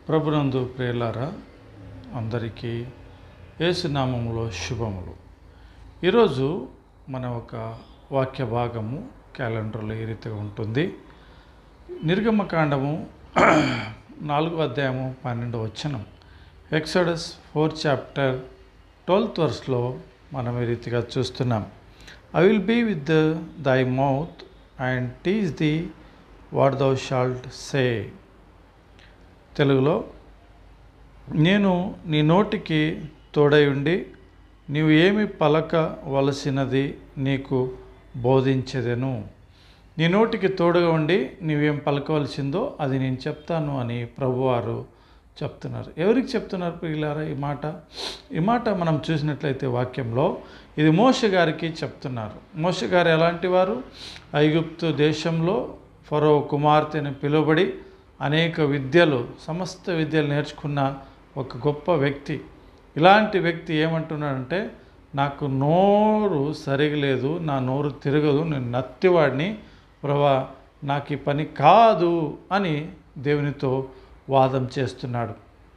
ప్రభునందు ప్రియులారా అందరికీ యేసునామములో శుభములు ఈరోజు మన ఒక వాక్య భాగము క్యాలెండర్లో ఈ రీతిగా ఉంటుంది నిర్గమకాండము నాలుగో అధ్యాయము పన్నెండు వచనం ఎక్సడస్ ఫోర్ చాప్టర్ ట్వెల్త్ వర్స్లో మనం ఈ రీతిగా చూస్తున్నాం I will be with thy mouth and teach thee what thou shalt say తెలుగులో నేను నీ నోటికి తోడై ఉండి నీవు ఏమి పలకవలసినది నీకు బోధించదెను నీ నోటికి తోడుగా ఉండి నీవేం పలకవలసిందో అది నేను చెప్తాను అని ప్రభువారు చెప్తున్నారు ఎవరికి చెప్తున్నారు పిల్లారా ఈ మాట ఈ మాట మనం చూసినట్లయితే వాక్యంలో ఇది మోష గారికి చెప్తున్నారు మోష గారు ఎలాంటి వారు ఐగుప్తు దేశంలో ఫరో కుమార్తెని పిలువబడి అనేక విద్యలు సమస్త విద్యలు నేర్చుకున్న ఒక గొప్ప వ్యక్తి ఇలాంటి వ్యక్తి ఏమంటున్నాడంటే నాకు నోరు సరిగలేదు నా నోరు తిరగదు నేను నత్తివాడిని ప్రభా నాకు ఈ పని కాదు అని దేవునితో వాదం చేస్తున్నాడు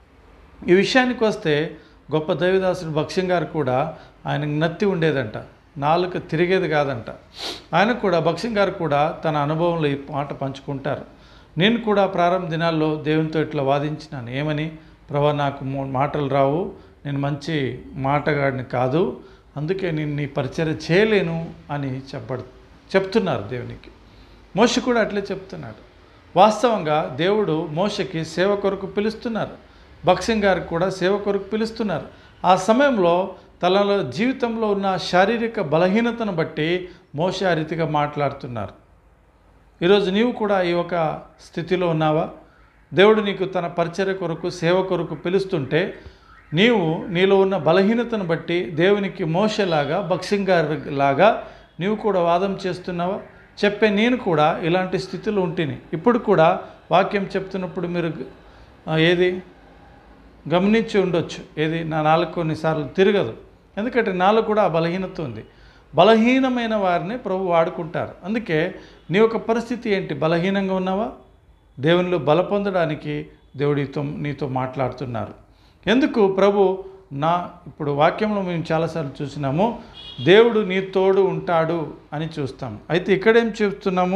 ఈ విషయానికి వస్తే గొప్ప దైవదాసుడు భక్ష్యం గారు కూడా ఆయనకు నత్తి ఉండేదంట నాలుక తిరిగేది కాదంట ఆయన కూడా భక్ష్యం గారు కూడా తన అనుభవంలో ఈ మాట పంచుకుంటారు నేను కూడా ప్రారంభ దినాల్లో దేవునితో ఇట్లా వాదించినాను ఏమని ప్రభా నాకు మూ- మాటలు రావు నేను మంచి మాటగాడిని కాదు అందుకే నేను నీ పరిచయం చేయలేను అని చెప్పడు చెప్తున్నారు దేవునికి మోష కూడా అట్లే చెప్తున్నాడు వాస్తవంగా దేవుడు మోషకి సేవ కొరకు పిలుస్తున్నారు భక్సింగ్ గారికి కూడా సేవ కొరకు పిలుస్తున్నారు ఆ సమయంలో తనలో జీవితంలో ఉన్న శారీరక బలహీనతను బట్టి మోష ఆ రీతిగా మాట్లాడుతున్నారు ఈరోజు నీవు కూడా ఈ ఒక స్థితిలో ఉన్నావా దేవుడు నీకు తన పరిచర్య కొరకు సేవ కొరకు పిలుస్తుంటే నీవు నీలో ఉన్న బలహీనతను బట్టి దేవునికి మోసలాగా బక్సింగార్ లాగా నీవు కూడా వాదం చేస్తున్నావా చెప్పే నేను కూడా ఇలాంటి స్థితిలో ఉంటిని ఇప్పుడు కూడా వాక్యం చెప్తున్నప్పుడు మీరు ఆ, ఏది గమనించి ఉండొచ్చు ఏది నా నాలుగు కొన్నిసార్లు తిరగదు ఎందుకంటే నాలుగు కూడా ఆ బలహీనత ఉంది బలహీనమైన వారిని ప్రభు వాడుకుంటారు అందుకే నీ యొక్క పరిస్థితి ఏంటి బలహీనంగా ఉన్నావా దేవునిలో బల పొందడానికి దేవుడితో నీతో మాట్లాడుతున్నారు ఎందుకు ప్రభు నా ఇప్పుడు వాక్యంలో మేము చాలాసార్లు చూసినాము దేవుడు నీ తోడు ఉంటాడు అని చూస్తాం అయితే ఇక్కడేం చూస్తున్నాము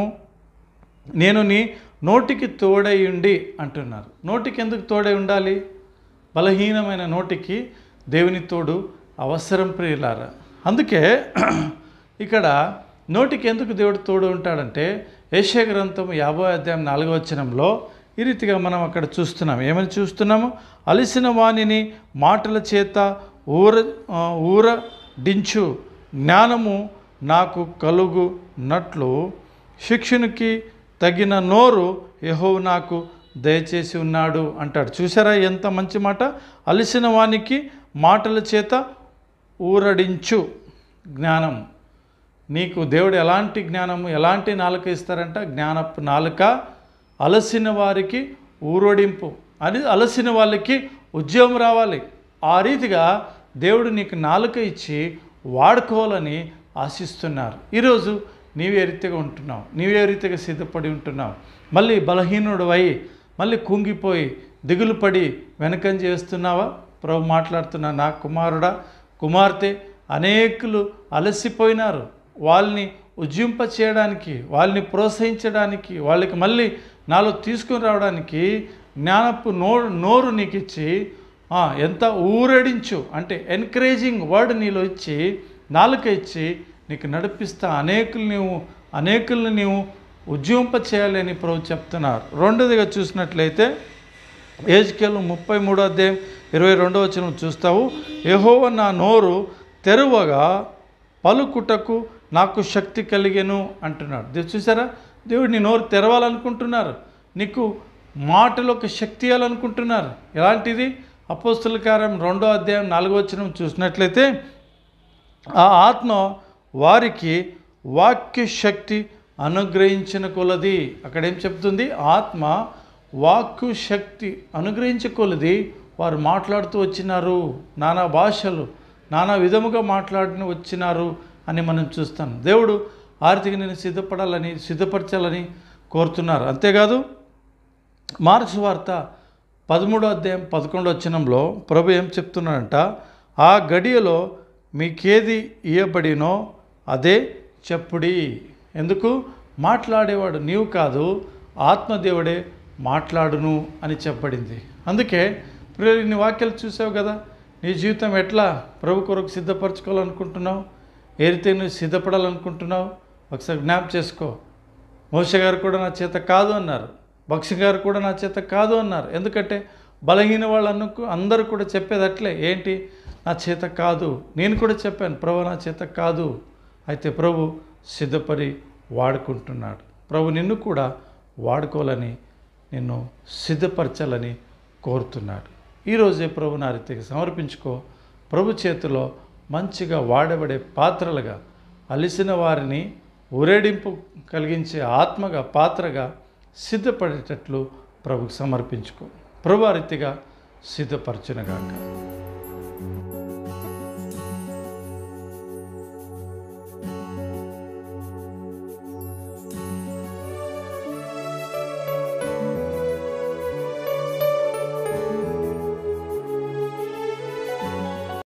నేను నీ నోటికి తోడై ఉండి అంటున్నారు నోటికి ఎందుకు తోడై ఉండాలి బలహీనమైన నోటికి దేవుని తోడు అవసరం ప్రియులారా అందుకే ఇక్కడ నోటికి ఎందుకు దేవుడు తోడు ఉంటాడంటే ఏషియా గ్రంథం యాభై అధ్యాయం నాలుగో వచనంలో ఈ రీతిగా మనం అక్కడ చూస్తున్నాం ఏమని చూస్తున్నాము అలిసిన వాణిని మాటల చేత ఊర ఆ, ఊరడించు జ్ఞానము నాకు కలుగునట్లు శిక్షునికి తగిన నోరు యెహోవా నాకు దయచేసి ఉన్నాడు అంటాడు చూసారా ఎంత మంచి మాట అలిసిన వానికి మాటల చేత ఊరడించు జ్ఞానం నీకు దేవుడు ఎలాంటి జ్ఞానము ఎలాంటి నాలుక ఇస్తారంట జ్ఞానపు నాలుక అలసిన వారికి ఊరడింపు అని అలసిన వాళ్ళకి ఉద్యోగం రావాలి ఆ రీతిగా దేవుడు నీకు నాలుక ఇచ్చి వాడుకోవాలని ఆశిస్తున్నారు ఈరోజు నీవే రీతిగా ఉంటున్నావు నీవే రీతిగా సిద్ధపడి ఉంటున్నావు మళ్ళీ బలహీనుడు అయి మళ్ళీ కుంగిపోయి దిగులు పడి వెనకం చేస్తున్నావా ప్రభు మాట్లాడుతున్నా నా కుమారుడా కుమార్తె అనేకులు అలసిపోయినారు వాళ్ళని ఉజ్జింప చేయడానికి వాళ్ళని ప్రోత్సహించడానికి వాళ్ళకి మళ్ళీ నాలో తీసుకుని రావడానికి జ్ఞానపు నోరు నోరు నీకు ఇచ్చి ఆ, ఎంత ఊరడించు అంటే ఎన్కరేజింగ్ వర్డ్ నీలో ఇచ్చి నాలుక ఇచ్చి నీకు నడిపిస్తా అనేకులు నీవు అనేకుల్ని నీవు ఉజ్జింప చేయాలని ప్రభు చెప్తున్నారు రెండోదిగా చూసినట్లయితే ఏజ్కేలు ముప్పై మూడో అధ్యాయం ఇరవై రెండో వచ్చిన చూస్తావు యెహోవ నా నోరు తెరువగా పలుకుటకు నాకు శక్తి కలిగెను అంటున్నాడు ఇది చూసారా దేవుడు నీ నోరు తెరవాలనుకుంటున్నారు నీకు మాటలకు శక్తి ఇవ్వాలనుకుంటున్నారు ఎలాంటిది అపోస్తుల కార్యం రెండో అధ్యాయం నాలుగో వచ్చిన చూసినట్లయితే ఆ ఆత్మ వారికి వాక్య శక్తి అనుగ్రహించిన కొలది అక్కడ ఏం చెప్తుంది ఆత్మ వాక్కు శక్తి అనుగ్రహించే కొలది వారు మాట్లాడుతూ వచ్చినారు నానా భాషలు నానా విధముగా మాట్లాడిన వచ్చినారు అని మనం చూస్తాం దేవుడు ఆర్థిక నేను సిద్ధపడాలని సిద్ధపరచాలని కోరుతున్నారు అంతేకాదు మార్క్స్ వార్త పదమూడో అధ్యాయం పదకొండో వచనంలో ప్రభు ఏం చెప్తున్నాడంట ఆ గడియలో మీకేది ఇయ్యబడినో అదే చెప్పుడి ఎందుకు మాట్లాడేవాడు నీవు కాదు ఆత్మదేవుడే మాట్లాడును అని చెప్పబడింది అందుకే ప్రియులు నీ వాక్యాలు చూసావు కదా నీ జీవితం ఎట్లా ప్రభు కొరకు సిద్ధపరచుకోవాలనుకుంటున్నావు ఏ రీతి నువ్వు సిద్ధపడాలనుకుంటున్నావు ఒకసారి జ్ఞాపం చేసుకో మోష గారు కూడా నా చేత కాదు అన్నారు భక్సి గారు కూడా నా చేత కాదు అన్నారు ఎందుకంటే బలహీన వాళ్ళు అనుకు అందరూ కూడా చెప్పేది అట్లే ఏంటి నా చేత కాదు నేను కూడా చెప్పాను ప్రభు నా చేత కాదు అయితే ప్రభు సిద్ధపడి వాడుకుంటున్నాడు ప్రభు నిన్ను కూడా వాడుకోవాలని నిన్ను సిద్ధపరచాలని కోరుతున్నాడు ఈరోజే ప్రభు నా రీతికి సమర్పించుకో ప్రభు చేతిలో మంచిగా వాడబడే పాత్రలుగా అలిసిన వారిని ఊరేడింపు కలిగించే ఆత్మగా పాత్రగా సిద్ధపడేటట్లు ప్రభుకు సమర్పించుకో ప్రభు ఆ రీతిగా సిద్ధపరచునగాక